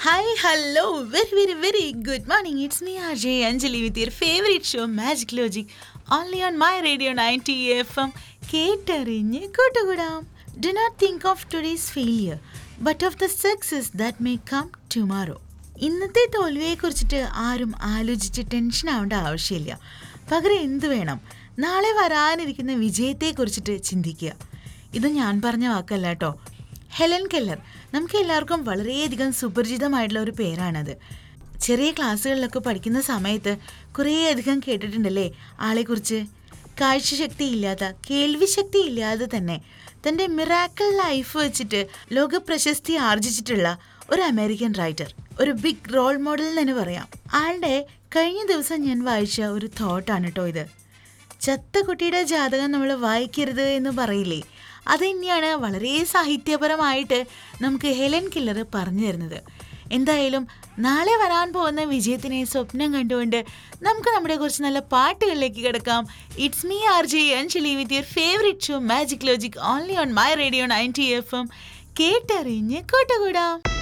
hi hello very very very good morning it's me R J Anjali with your favourite show magic logic only on my radio ninety F M കേട്ടറിഞ്ഞ് കൂട്ടുകൂടാം do not think of today's failure but of the success that may come tomorrow ഇന്നത്തെ തോൽവിയെക്കുറിച്ചിട്ട് ആരും ആലോചിച്ച് tension ആവേണ്ട ആവശ്യമില്ല പകരം എന്ത് വേണം നാളെ വരാനിരിക്കുന്ന വിജയത്തെക്കുറിച്ചിട്ട് ചിന്തിക്കുക ഇത് ഞാൻ പറഞ്ഞ വാക്കല്ല കേട്ടോ ഹെലൻ കെല്ലർ നമുക്ക് എല്ലാവർക്കും വളരെയധികം സുപരിചിതമായിട്ടുള്ള ഒരു പേരാണത് ചെറിയ ക്ലാസ്സുകളിലൊക്കെ പഠിക്കുന്ന സമയത്ത് കുറേയധികം കേട്ടിട്ടുണ്ടല്ലേ ആളെക്കുറിച്ച് കാഴ്ചശക്തി ഇല്ലാത്ത കേൾവി ശക്തി ഇല്ലാതെ തന്നെ തൻ്റെ മിറാക്കിൾ ലൈഫ് വെച്ചിട്ട് ലോക പ്രശസ്തി ആർജിച്ചിട്ടുള്ള ഒരു അമേരിക്കൻ റൈറ്റർ ഒരു ബിഗ് റോൾ മോഡൽ എന്ന് തന്നെ പറയാം ആളുടെ കഴിഞ്ഞ ദിവസം ഞാൻ വായിച്ച ഒരു തോട്ടാണ് കേട്ടോ ഇത് ചത്ത കുട്ടിയുടെ ജാതകം നമ്മൾ വായിക്കരുത് എന്ന് പറയില്ലേ അത് തന്നെയാണ് വളരെ സാഹിത്യപരമായിട്ട് നമുക്ക് ഹെലൻ കില്ലർ പറഞ്ഞു തരുന്നത് എന്തായാലും നാളെ വരാൻ പോകുന്ന വിജയത്തിനെ സ്വപ്നം കണ്ടുകൊണ്ട് നമുക്ക് നമ്മുടെ കുറച്ച് നല്ല പാട്ടുകളിലേക്ക് കിടക്കാം it's me R J Anjali with your favourite show magic logic only on my radio ninety F M കേട്ടറിഞ്ഞ് കൂട്ടുകൂടാം